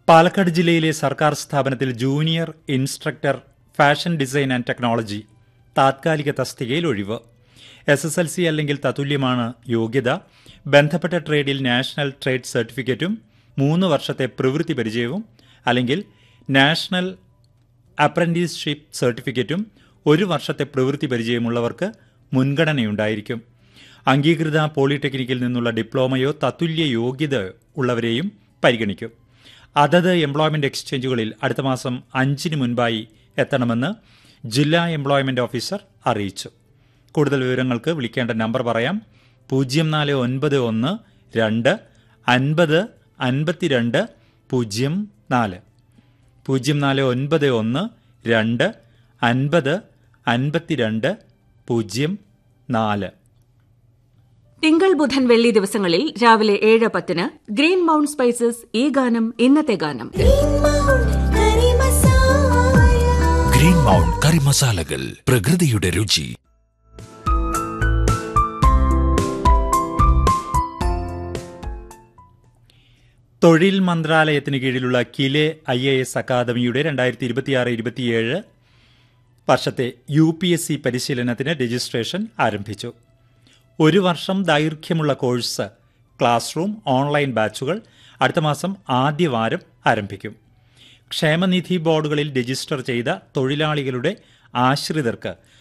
പാലക്കാട് ജില്ലയിലെ സർക്കാർ സ്ഥാപനത്തിൽ junior instructor fashion design and technology താത്കാലിക തസ്തികയിൽ ഒഴിവ് എസ് എസ് എൽ സി അല്ലെങ്കിൽ തത്തുല്യമാണ് യോഗ്യത ബന്ധപ്പെട്ട ട്രേഡിൽ നാഷണൽ ട്രേഡ് സർട്ടിഫിക്കറ്റും മൂന്ന് വർഷത്തെ പ്രവൃത്തി പരിചയവും അല്ലെങ്കിൽ നാഷണൽ അപ്രന്റീസ്ഷിപ്പ് സർട്ടിഫിക്കറ്റും ഒരു വർഷത്തെ പ്രവൃത്തി പരിചയമുള്ളവർക്ക് മുൻഗണനയുണ്ടായിരിക്കും അംഗീകൃത പോളിടെക്നിക്കിൽ നിന്നുള്ള ഡിപ്ലോമയോ തത്തുല്യ യോഗ്യത ഉള്ളവരെയും പരിഗണിക്കും അതത് എംപ്ലോയ്മെന്റ് എക്സ്ചേഞ്ചുകളിൽ അടുത്ത മാസം അഞ്ചിന് മുൻപായി എത്തണമെന്ന് ജില്ലാ എംപ്ലോയ്മെന്റ് ഓഫീസർ അറിയിച്ചു കൂടുതൽ വിവരങ്ങൾക്ക് വിളിക്കേണ്ട നമ്പർ പറയാം പൂജ്യം നാല് ഒൻപത് ഒന്ന് രണ്ട് അൻപത് അൻപത്തിരണ്ട് പൂജ്യം നാല് പൂജ്യം നാല് ഒൻപത് ഒന്ന് രണ്ട് അൻപത് അൻപത്തിരണ്ട് പൂജ്യം നാല് തിങ്കൾ ബുധൻ വെള്ളി ദിവസങ്ങളിൽ രാവിലെ ഏഴ് പത്തിന് ഗ്രീൻ മൗണ്ട് സ്പൈസസ് ഈ ഗാനം ഇന്നത്തെ ഗാനം ഗ്രീൻ മൗണ്ട് കറി മസാലകൾ പ്രകൃതിയുടെ രുചി തൊഴിൽ മന്ത്രാലയത്തിന് കീഴിലുള്ള കിലെ ഐ എ എസ് അക്കാദമിയുടെ രണ്ടായിരത്തി ഇരുപത്തിയാറ് ഇരുപത്തിയേഴ് വർഷത്തെ യു പി എസ് സി പരിശീലനത്തിന് രജിസ്ട്രേഷൻ ആരംഭിച്ചു ഒരു വർഷം ദൈർഘ്യമുള്ള കോഴ്സ് ക്ലാസ് റൂം ഓൺലൈൻ ബാച്ചുകൾ അടുത്ത മാസം ആദ്യവാരം ആരംഭിക്കും ക്ഷേമനിധി ബോർഡുകളിൽ രജിസ്റ്റർ ചെയ്ത തൊഴിലാളികളുടെ ആശ്രിതർക്ക്